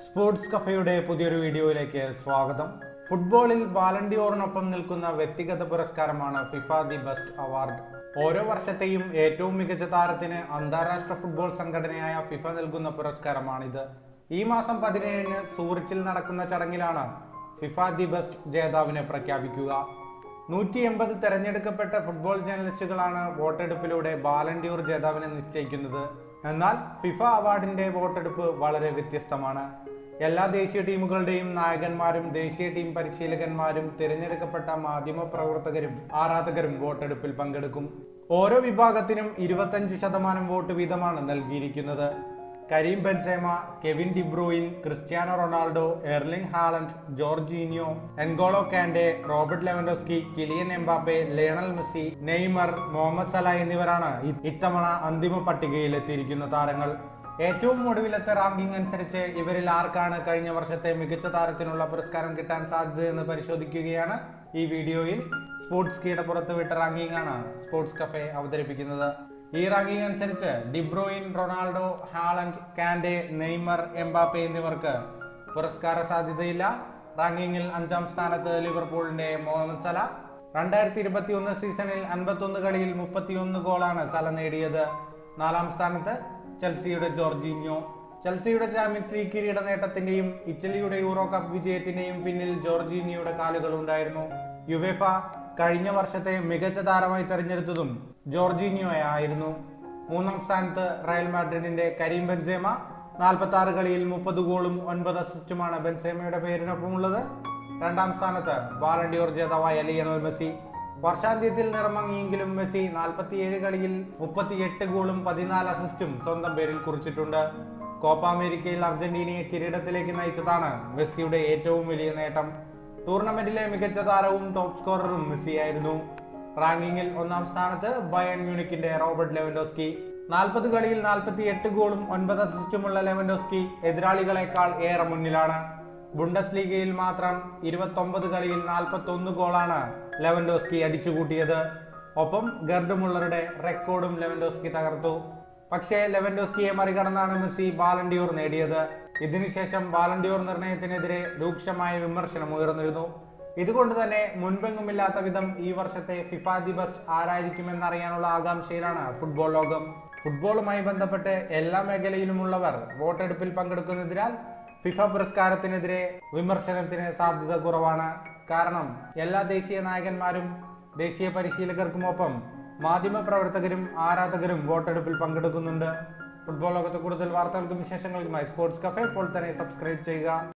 sports കഫയുടെ പുതിയൊരു വീഡിയോയിലേക്ക് സ്വാഗതം ഫുട്ബോളിൽ ബാലൻഡിയോറിനൊപ്പം നിൽക്കുന്ന വ്യക്തിഗത പുരസ്കാരമാണ് ഫിഫ ദി ബെസ്റ്റ് അവാർഡ് ഓരോ വർഷത്തെയും ഏറ്റവും മികച്ച താരത്തിന് അന്താരാഷ്ട്ര ഫുട്ബോൾ സംഘടനയായ ഫിഫ നൽകുന്ന പുരസ്കാരമാണിത് ഈ മാസം പതിനേഴിന് സൂറിച്ചിൽ നടക്കുന്ന ചടങ്ങിലാണ് ഫിഫ ദി ബെസ്റ്റ് ജേതാവിനെ പ്രഖ്യാപിക്കുക നൂറ്റി എൺപത് തെരഞ്ഞെടുക്കപ്പെട്ട ഫുട്ബോൾ ജേർണലിസ്റ്റുകളാണ് വോട്ടെടുപ്പിലൂടെ ബാലൻഡിയോർ ജേതാവിനെ നിശ്ചയിക്കുന്നത് എന്നാൽ ഫിഫ അവാർഡിന്റെ വോട്ടെടുപ്പ് വളരെ വ്യത്യസ്തമാണ് എല്ലാ ദേശീയ ടീമുകളുടെയും നായകന്മാരും ദേശീയ ടീം പരിശീലകന്മാരും തിരഞ്ഞെടുക്കപ്പെട്ട മാധ്യമ പ്രവർത്തകരും ആരാധകരും വോട്ടെടുപ്പിൽ പങ്കെടുക്കും ഓരോ വിഭാഗത്തിനും ഇരുപത്തഞ്ച് ശതമാനം വോട്ട് വീതമാണ് നൽകിയിരിക്കുന്നത് Karim Benzema Kevin De Bruyne Cristiano Ronaldo Erling Haaland Jorginho N'Golo Kante Robert Lewandowski Kylian Mbappe Lionel Messi Neymar Mohamed Salah എന്നിവരാണ് ഇ- ഇത്തവണ അന്തിമ പട്ടികയിൽ എത്തിയിരിക്കുന്ന താരങ്ങൾ ഏറ്റവും ഒടുവിലത്തെ റാങ്കിംഗ് അനുസരിച്ച് ഇവരിൽ ആർക്കാണ് കഴിഞ്ഞ വർഷത്തെ മികച്ച താരത്തിനുള്ള പുരസ്കാരം കിട്ടാൻ സാധ്യതയെന്ന് പരിശോധിക്കുകയാണ് ഈ വീഡിയോയിൽ സ്പോർട്സ് കീയുടെ പുറത്തുവിട്ട റാങ്കിംഗ് ആണ് സ്പോർട്സ് കഫേ അവതരിപ്പിക്കുന്നത് ഈ റാങ്കിംഗ് അനുസരിച്ച് De Bruyne Ronaldo Haaland Kante Neymar Mbappe എന്നിവർക്ക് പുരസ്കാര സാധ്യതയില്ല റാങ്കിങ്ങിൽ അഞ്ചാം സ്ഥാനത്ത് ലിവർപൂളിന്റെ മുഹമ്മദ് സല രണ്ടായിരത്തി ഇരുപത്തി ഒന്ന് സീസണിൽ അൻപത്തൊന്ന് കളിയിൽ മുപ്പത്തിയൊന്ന് ഗോളാണ് സല നേടിയത് നാലാം സ്ഥാനത്ത് ചെൽസിയുടെ ജോർജീഞ്ഞോ ചെൽസിയുടെ ചാമ്പ്യൻസ് ലീഗ് കിരീട നേട്ടത്തിന്റെയും ഇറ്റലിയുടെ യൂറോ കപ്പ് വിജയത്തിന്റെയും പിന്നിൽ ജോർജീനിയുടെ കാലുകളുണ്ടായിരുന്നു യുവേഫ കഴിഞ്ഞ വർഷത്തെ മികച്ച താരമായി തെരഞ്ഞെടുത്തതും ജോർജീനിയോയെ ആയിരുന്നു മൂന്നാം സ്ഥാനത്ത് റയൽ മാഡ്രിഡിന്റെ കരീം ബെൻസേമ നാൽപ്പത്തി ആറ് കളിയിൽ മുപ്പത് ഗോളും ഒൻപത് അസിസ്റ്റുമാണ് ബെൻസേമയുടെ പേരിനൊപ്പമുള്ളത് രണ്ടാം സ്ഥാനത്ത് വാലണ്ടിയോർ ജേതാവായ ലിയണൽ മെസ്സി വർഷാന്ത്യത്തിൽ നിറമങ്ങിയെങ്കിലും മെസ്സി നാൽപ്പത്തിയേഴ് കളിയിൽ മുപ്പത്തിയെട്ട് ഗോളും പതിനാല് അസിസ്റ്റും സ്വന്തം പേരിൽ കുറിച്ചിട്ടുണ്ട് കോപ്പ അമേരിക്കയിൽ അർജന്റീനയെ കിരീടത്തിലേക്ക് നയിച്ചതാണ് മെസ്സിയുടെ ഏറ്റവും വലിയ നേട്ടം ടൂർണമെന്റിലെ മികച്ച താരവും ടോപ്പ് സ്കോററും മെസ്സിയായിരുന്നു റാങ്കിങ്ങിൽ ഒന്നാം സ്ഥാനത്ത് ബയൺ മ്യൂണിക്കിന്റെ റോബർട്ട് ലെവൻഡോസ്കി നാൽപ്പത് കളിയിൽ നാൽപ്പത്തി എട്ട് ഗോളും ഒൻപത് അസിസ്റ്റുമുള്ള ലെവൻഡോസ്കി എതിരാളികളെക്കാൾ ഏറെ മുന്നിലാണ് ബുണ്ടസ് ലീഗയിൽ മാത്രം ഇരുപത്തൊമ്പത് കളിയിൽ നാൽപ്പത്തൊന്ന് ഗോളാണ് ലെവൻഡോസ്കി അടിച്ചുകൂട്ടിയത് ഒപ്പം ഗർഡ് മുള്ളറുടെ റെക്കോർഡും ലെവൻഡോസ്കി തകർത്തു പക്ഷേ ലെവൻഡോസ്കിയെ മറികടന്നാണ് മെസ്സി ബാലൻഡിയോർ നേടിയത് ഇതിനുശേഷം ബാലൻഡിയോർ നിർണയത്തിനെതിരെ രൂക്ഷമായ വിമർശനം ഉയർന്നിരുന്നു ഇതുകൊണ്ട് തന്നെ മുൻപെങ്ങുമില്ലാത്ത വിധം ഈ വർഷത്തെ ഫിഫ ദി ബെസ്റ്റ് ആരായിരിക്കുമെന്നറിയാനുള്ള ആകാംക്ഷയിലാണ് ഫുട്ബോൾ ലോകം ഫുട്ബോളുമായി ബന്ധപ്പെട്ട് എല്ലാ മേഖലയിലുമുള്ളവർ വോട്ടെടുപ്പിൽ പങ്കെടുക്കുന്നതിനാൽ ഫിഫ പുരസ്കാരത്തിനെതിരെ വിമർശനത്തിന് സാധ്യത കുറവാണ് കാരണം എല്ലാ ദേശീയ നായകന്മാരും ദേശീയ പരിശീലകർക്കുമൊപ്പം മാധ്യമ പ്രവർത്തകരും ആരാധകരും വോട്ടെടുപ്പിൽ പങ്കെടുക്കുന്നുണ്ട് ഫുട്ബോൾ ലോകത്തെ കൂടുതൽ വാർത്തകൾക്കും വിശേഷങ്ങൾക്കുമായി സ്പോർട്സ് കഫേ ഇപ്പോൾ തന്നെ സബ്സ്ക്രൈബ് ചെയ്യുക